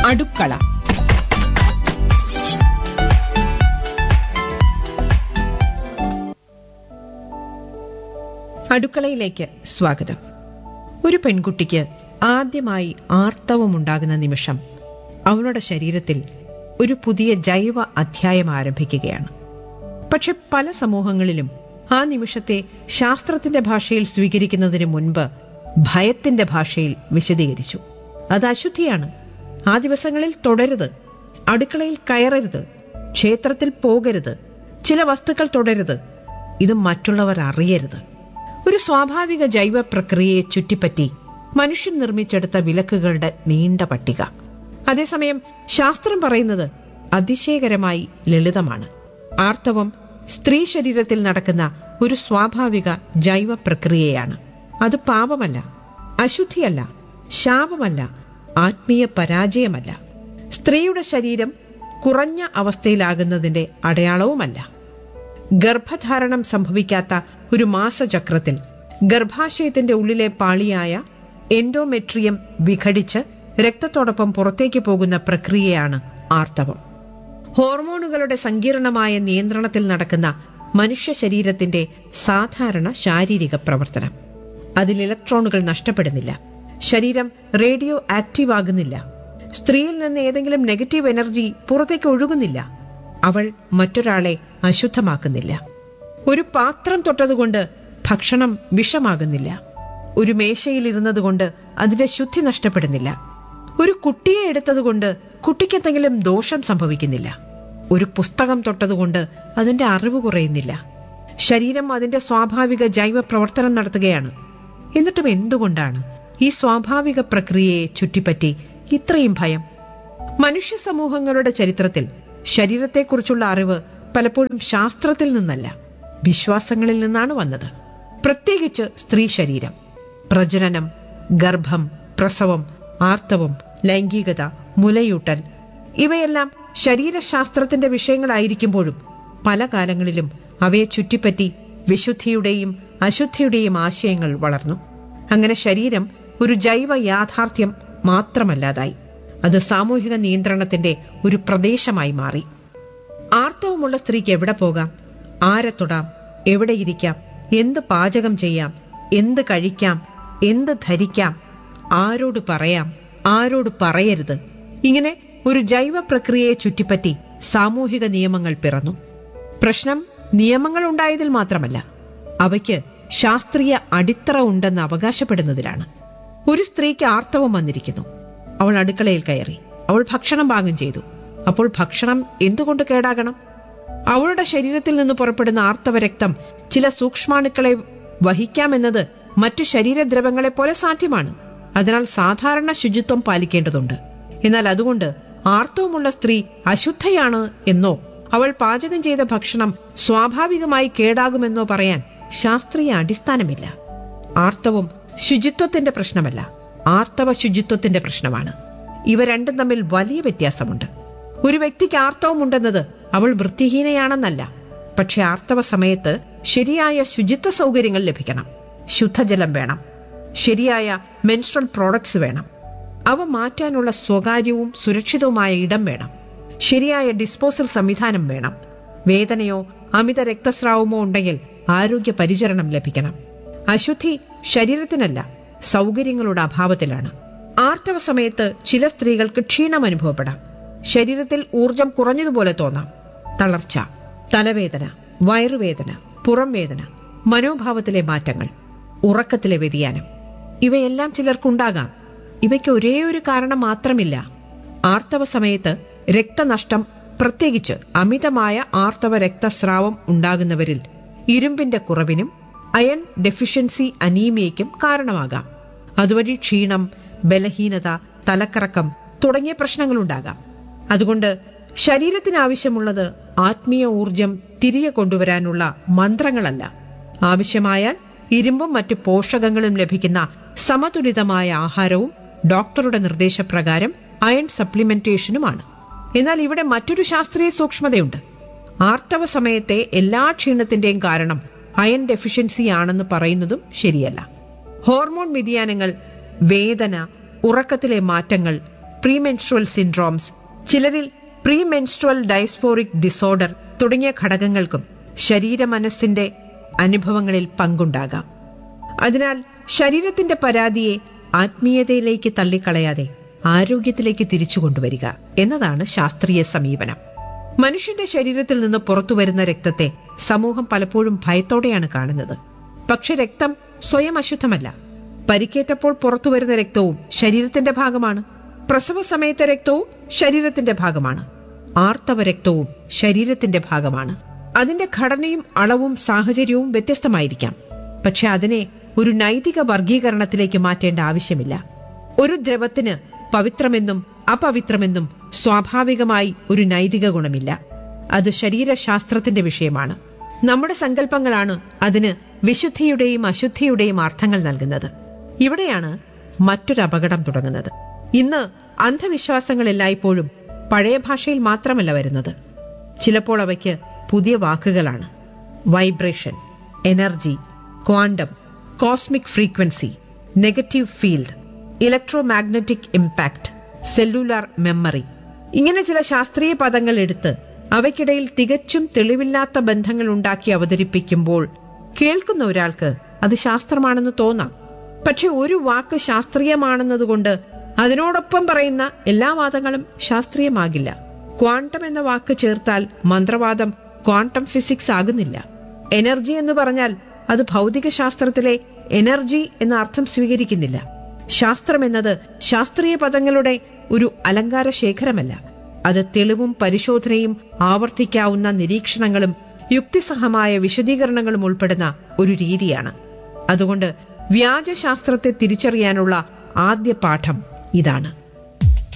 അടുക്കള അടുക്കളയിലേക്ക് സ്വാഗതം ഒരു പെൺകുട്ടിക്ക് ആദ്യമായി ആർത്തവമുണ്ടാകുന്ന നിമിഷം അവളുടെ ശരീരത്തിൽ ഒരു പുതിയ ജൈവ അധ്യായം ആരംഭിക്കുകയാണ് പക്ഷെ പല സമൂഹങ്ങളിലും ആ നിമിഷത്തെ ശാസ്ത്രത്തിന്റെ ഭാഷയിൽ സ്വീകരിക്കുന്നതിന് മുൻപ് ഭയത്തിന്റെ ഭാഷയിൽ വിശദീകരിച്ചു അത് അശുദ്ധിയാണ് ആ ദിവസങ്ങളിൽ തുടരുത് അടുക്കളയിൽ കയറരുത് ക്ഷേത്രത്തിൽ പോകരുത് ചില വസ്തുക്കൾ തുടരുത് ഇത് മറ്റുള്ളവർ അറിയരുത് ഒരു സ്വാഭാവിക ജൈവ പ്രക്രിയയെ ചുറ്റിപ്പറ്റി മനുഷ്യൻ നിർമ്മിച്ചെടുത്ത വിലക്കുകളുടെ നീണ്ട പട്ടിക അതേസമയം ശാസ്ത്രം പറയുന്നത് അതിശയകരമായി ലളിതമാണ് ആർത്തവം സ്ത്രീ ശരീരത്തിൽ നടക്കുന്ന ഒരു സ്വാഭാവിക ജൈവ പ്രക്രിയയാണ് അത് പാപമല്ല അശുദ്ധിയല്ല ശാപമല്ല ആത്മീയ പരാജയമല്ല സ്ത്രീയുടെ ശരീരം കുറഞ്ഞ അവസ്ഥയിലാകുന്നതിന്റെ അടയാളവുമല്ല ഗർഭധാരണം സംഭവിക്കാത്ത ഒരു മാസചക്രത്തിൽ ഗർഭാശയത്തിന്റെ ഉള്ളിലെ പാളിയായ എൻഡോമെട്രിയം വിഘടിച്ച് രക്തത്തോടൊപ്പം പുറത്തേക്ക് പോകുന്ന പ്രക്രിയയാണ് ആർത്തവം ഹോർമോണുകളുടെ സങ്കീർണമായ നിയന്ത്രണത്തിൽ നടക്കുന്ന മനുഷ്യ ശരീരത്തിന്റെ സാധാരണ ശാരീരിക പ്രവർത്തനം അതിൽ ഇലക്ട്രോണുകൾ നഷ്ടപ്പെടുന്നില്ല ശരീരം റേഡിയോ ആക്റ്റീവ് ആകുന്നില്ല സ്ത്രീയിൽ നിന്ന് ഏതെങ്കിലും നെഗറ്റീവ് എനർജി പുറത്തേക്ക് ഒഴുകുന്നില്ല അവൾ മറ്റൊരാളെ അശുദ്ധമാക്കുന്നില്ല ഒരു പാത്രം തൊട്ടതുകൊണ്ട് ഭക്ഷണം വിഷമാകുന്നില്ല ഒരു മേശയിൽ ഇരുന്നതുകൊണ്ട് അതിന്റെ ശുദ്ധി നഷ്ടപ്പെടുന്നില്ല ഒരു കുട്ടിയെ എടുത്തതുകൊണ്ട് കുട്ടിക്ക് എന്തെങ്കിലും ദോഷം സംഭവിക്കുന്നില്ല ഒരു പുസ്തകം തൊട്ടതുകൊണ്ട് അതിന്റെ അറിവ് കുറയുന്നില്ല ശരീരം അതിന്റെ സ്വാഭാവിക ജൈവ പ്രവർത്തനം നടത്തുകയാണ് എന്നിട്ടും എന്തുകൊണ്ടാണ് ഈ സ്വാഭാവിക പ്രക്രിയയെ ചുറ്റിപ്പറ്റി ഇത്രയും ഭയം മനുഷ്യ സമൂഹങ്ങളുടെ ചരിത്രത്തിൽ ശരീരത്തെക്കുറിച്ചുള്ള അറിവ് പലപ്പോഴും ശാസ്ത്രത്തിൽ നിന്നല്ല വിശ്വാസങ്ങളിൽ നിന്നാണ് വന്നത് പ്രത്യേകിച്ച് സ്ത്രീ ശരീരം പ്രജനനം ഗർഭം പ്രസവം ആർത്തവം ലൈംഗികത മുലയൂട്ടൽ ഇവയെല്ലാം ശരീരശാസ്ത്രത്തിന്റെ വിഷയങ്ങളായിരിക്കുമ്പോഴും പല കാലങ്ങളിലും അവയെ ചുറ്റിപ്പറ്റി വിശുദ്ധിയുടെയും അശുദ്ധിയുടെയും ആശയങ്ങൾ വളർന്നു അങ്ങനെ ശരീരം ഒരു ജൈവ യാഥാർത്ഥ്യം മാത്രമല്ലാതായി അത് സാമൂഹിക നിയന്ത്രണത്തിന്റെ ഒരു പ്രദേശമായി മാറി ആർത്തവമുള്ള സ്ത്രീക്ക് എവിടെ പോകാം ആരെ തൊടാം എവിടെ ഇരിക്കാം എന്ത് പാചകം ചെയ്യാം എന്ത് കഴിക്കാം എന്ത് ധരിക്കാം ആരോട് പറയാം ആരോട് പറയരുത് ഇങ്ങനെ ഒരു ജൈവ പ്രക്രിയയെ ചുറ്റിപ്പറ്റി സാമൂഹിക നിയമങ്ങൾ പിറന്നു പ്രശ്നം നിയമങ്ങൾ ഉണ്ടായതിൽ മാത്രമല്ല അവയ്ക്ക് ശാസ്ത്രീയ അടിത്തറ ഉണ്ടെന്ന് അവകാശപ്പെടുന്നതിലാണ് ഒരു സ്ത്രീക്ക് ആർത്തവം വന്നിരിക്കുന്നു അവൾ അടുക്കളയിൽ കയറി അവൾ ഭക്ഷണം പാകം ചെയ്തു അപ്പോൾ ഭക്ഷണം എന്തുകൊണ്ട് കേടാകണം അവളുടെ ശരീരത്തിൽ നിന്ന് പുറപ്പെടുന്ന ആർത്തവ രക്തം ചില സൂക്ഷ്മാണുക്കളെ വഹിക്കാമെന്നത് മറ്റു ശരീരദ്രവങ്ങളെ പോലെ സാധ്യമാണ് അതിനാൽ സാധാരണ ശുചിത്വം പാലിക്കേണ്ടതുണ്ട് എന്നാൽ അതുകൊണ്ട് ആർത്തവമുള്ള സ്ത്രീ അശുദ്ധയാണ് എന്നോ അവൾ പാചകം ചെയ്ത ഭക്ഷണം സ്വാഭാവികമായി കേടാകുമെന്നോ പറയാൻ ശാസ്ത്രീയ അടിസ്ഥാനമില്ല ആർത്തവം ശുചിത്വത്തിന്റെ പ്രശ്നമല്ല ആർത്തവ ശുചിത്വത്തിന്റെ പ്രശ്നമാണ് ഇവ രണ്ടും തമ്മിൽ വലിയ വ്യത്യാസമുണ്ട് ഒരു വ്യക്തിക്ക് ആർത്തവമുണ്ടെന്നത് അവൾ വൃത്തിഹീനയാണെന്നല്ല പക്ഷെ ആർത്തവ സമയത്ത് ശരിയായ ശുചിത്വ സൗകര്യങ്ങൾ ലഭിക്കണം ശുദ്ധജലം വേണം ശരിയായ മെൻസ്ട്രൽ പ്രോഡക്ട്സ് വേണം അവ മാറ്റാനുള്ള സ്വകാര്യവും സുരക്ഷിതവുമായ ഇടം വേണം ശരിയായ ഡിസ്പോസൽ സംവിധാനം വേണം വേദനയോ അമിത രക്തസ്രാവമോ ഉണ്ടെങ്കിൽ ആരോഗ്യ പരിചരണം ലഭിക്കണം അശുദ്ധി ശരീരത്തിനല്ല സൗകര്യങ്ങളുടെ അഭാവത്തിലാണ് ആർത്തവ സമയത്ത് ചില സ്ത്രീകൾക്ക് ക്ഷീണം അനുഭവപ്പെടാം ശരീരത്തിൽ ഊർജം കുറഞ്ഞതുപോലെ തോന്നാം തളർച്ച തലവേദന വയറുവേദന പുറം വേദന മനോഭാവത്തിലെ മാറ്റങ്ങൾ ഉറക്കത്തിലെ വ്യതിയാനം ഇവയെല്ലാം ചിലർക്കുണ്ടാകാം ഇവയ്ക്ക് ഒരേ ഒരു കാരണം മാത്രമില്ല ആർത്തവ സമയത്ത് രക്തനഷ്ടം പ്രത്യേകിച്ച് അമിതമായ ആർത്തവ രക്തസ്രാവം ഉണ്ടാകുന്നവരിൽ ഇരുമ്പിന്റെ കുറവിനും അയൺ ഡെഫിഷ്യൻസി അനീമിയയ്ക്കും കാരണമാകാം അതുവഴി ക്ഷീണം ബലഹീനത തലക്കറക്കം തുടങ്ങിയ പ്രശ്നങ്ങളുണ്ടാകാം അതുകൊണ്ട് ശരീരത്തിന് ആവശ്യമുള്ളത് ആത്മീയ ഊർജം തിരികെ കൊണ്ടുവരാനുള്ള മന്ത്രങ്ങളല്ല ആവശ്യമായാൽ ഇരുമ്പും മറ്റു പോഷകങ്ങളും ലഭിക്കുന്ന സമതുലിതമായ ആഹാരവും ഡോക്ടറുടെ നിർദ്ദേശപ്രകാരം അയൺ സപ്ലിമെന്റേഷനുമാണ് എന്നാൽ ഇവിടെ മറ്റൊരു ശാസ്ത്രീയ സൂക്ഷ്മതയുണ്ട് ആർത്തവ സമയത്തെ എല്ലാ ക്ഷീണത്തിന്റെയും കാരണം അയൺ ഡെഫിഷ്യൻസി ആണെന്ന് പറയുന്നതും ശരിയല്ല ഹോർമോൺ വ്യതിയാനങ്ങൾ വേദന ഉറക്കത്തിലെ മാറ്റങ്ങൾ പ്രീമെൻസ്ട്രൽ സിൻഡ്രോംസ് ചിലരിൽ പ്രീമെൻസ്ട്രൽ ഡയസ്ഫോറിക് ഡിസോർഡർ തുടങ്ങിയ ഘടകങ്ങൾക്കും ശരീര മനസ്സിന്റെ അനുഭവങ്ങളിൽ പങ്കുണ്ടാകാം അതിനാൽ ശരീരത്തിന്റെ പരാതിയെ ആത്മീയതയിലേക്ക് തള്ളിക്കളയാതെ ആരോഗ്യത്തിലേക്ക് തിരിച്ചു കൊണ്ടുവരിക എന്നതാണ് ശാസ്ത്രീയ സമീപനം മനുഷ്യന്റെ ശരീരത്തിൽ നിന്ന് പുറത്തുവരുന്ന രക്തത്തെ സമൂഹം പലപ്പോഴും ഭയത്തോടെയാണ് കാണുന്നത് പക്ഷെ രക്തം സ്വയം അശുദ്ധമല്ല പരിക്കേറ്റപ്പോൾ പുറത്തുവരുന്ന രക്തവും ശരീരത്തിന്റെ ഭാഗമാണ് പ്രസവ സമയത്തെ രക്തവും ശരീരത്തിന്റെ ഭാഗമാണ് ആർത്തവ രക്തവും ശരീരത്തിന്റെ ഭാഗമാണ് അതിന്റെ ഘടനയും അളവും സാഹചര്യവും വ്യത്യസ്തമായിരിക്കാം പക്ഷെ അതിനെ ഒരു നൈതിക വർഗീകരണത്തിലേക്ക് മാറ്റേണ്ട ആവശ്യമില്ല ഒരു ദ്രവത്തിന് പവിത്രമെന്നും അപവിത്രമെന്നും സ്വാഭാവികമായി ഒരു നൈതിക ഗുണമില്ല അത് ശരീരശാസ്ത്രത്തിന്റെ വിഷയമാണ് നമ്മുടെ സങ്കല്പങ്ങളാണ് അതിന് വിശുദ്ധിയുടെയും അശുദ്ധിയുടെയും അർത്ഥങ്ങൾ നൽകുന്നത് ഇവിടെയാണ് മറ്റൊരു അപകടം തുടങ്ങുന്നത് ഇന്ന് അന്ധവിശ്വാസങ്ങൾ എല്ലായ്പ്പോഴും പഴയ ഭാഷയിൽ മാത്രമല്ല വരുന്നത് ചിലപ്പോൾ അവയ്ക്ക് പുതിയ വാക്കുകളാണ് vibration energy quantum cosmic frequency negative field electromagnetic impact cellular memory ഇങ്ങനെ ചില ശാസ്ത്രീയ പദങ്ങൾ എടുത്ത് അവയ്ക്കിടയിൽ തികച്ചും തെളിവില്ലാത്ത ബന്ധങ്ങൾ ഉണ്ടാക്കി അവതരിപ്പിക്കുമ്പോൾ കേൾക്കുന്ന ഒരാൾക്ക് അത് ശാസ്ത്രമാണെന്ന് തോന്നാം പക്ഷെ ഒരു വാക്ക് ശാസ്ത്രീയമാണെന്നതുകൊണ്ട് അതിനോടൊപ്പം പറയുന്ന എല്ലാ വാദങ്ങളും ശാസ്ത്രീയമാകില്ല ക്വാണ്ടം എന്ന വാക്ക് ചേർത്താൽ മന്ത്രവാദം ക്വാണ്ടം ഫിസിക്സ് ആകുന്നില്ല എനർജി എന്ന് പറഞ്ഞാൽ അത് ഭൗതിക ശാസ്ത്രത്തിലെ എനർജി എന്ന അർത്ഥം സ്വീകരിക്കുന്നില്ല ശാസ്ത്രം എന്നത് ശാസ്ത്രീയ പദങ്ങളുടെ ഒരു അലങ്കാര ശേഖരമല്ല അത് തെളിവും പരിശോധനയും ആവർത്തിക്കാവുന്ന നിരീക്ഷണങ്ങളും യുക്തിസഹമായ വിശദീകരണങ്ങളും ഉൾപ്പെടുന്ന ഒരു രീതിയാണ് അതുകൊണ്ട് വ്യാജശാസ്ത്രത്തെ തിരിച്ചറിയാനുള്ള ആദ്യ പാഠം ഇതാണ്